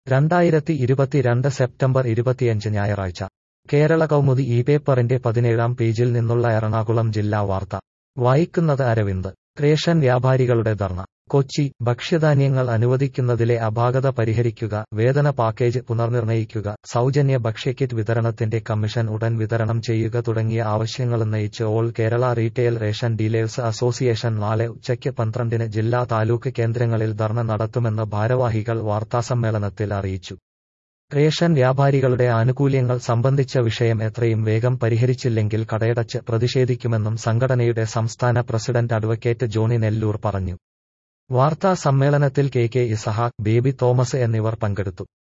രണ്ടായിരത്തി ഇരുപത്തിരണ്ട് സെപ്റ്റംബർ ഇരുപത്തിയഞ്ച് ഞായറാഴ്ച കേരള കൗമുദി ഈ പേപ്പറിന്റെ പതിനേഴാം പേജിൽ നിന്നുള്ള എറണാകുളം ജില്ലാ വാർത്ത വായിക്കുന്നത് അരവിന്ദ് റേഷൻ വ്യാപാരികളുടെ ധർണ കൊച്ചി ഭക്ഷ്യധാന്യങ്ങൾ അനുവദിക്കുന്നതിലെ അപാകത പരിഹരിക്കുക വേതന പാക്കേജ് പുനർനിർണയിക്കുക സൗജന്യ ഭക്ഷ്യക്കിറ്റ് വിതരണത്തിന്റെ കമ്മീഷൻ ഉടൻ വിതരണം ചെയ്യുക തുടങ്ങിയ ആവശ്യങ്ങളുന്നയിച്ച് all Kerala retail ration dealers association നാളെ ഉച്ചയ്ക്ക് പന്ത്രണ്ടിന് ജില്ലാ താലൂക്ക് കേന്ദ്രങ്ങളിൽ ധർണ നടത്തുമെന്ന് ഭാരവാഹികൾ വാർത്താസമ്മേളനത്തിൽ അറിയിച്ചു റേഷൻ വ്യാപാരികളുടെ ആനുകൂല്യങ്ങൾ സംബന്ധിച്ച വിഷയം എത്രയും വേഗം പരിഹരിച്ചില്ലെങ്കിൽ കടയടച്ച് പ്രതിഷേധിക്കുമെന്നും സംഘടനയുടെ സംസ്ഥാന പ്രസിഡന്റ് അഡ്വക്കേറ്റ് ജോണി നെല്ലൂർ പറഞ്ഞു വാർത്താ സമ്മേളനത്തിൽ കെ കെ ഇസഹാക്ക് ബേബി തോമസ് എന്നിവർ പങ്കെടുത്തു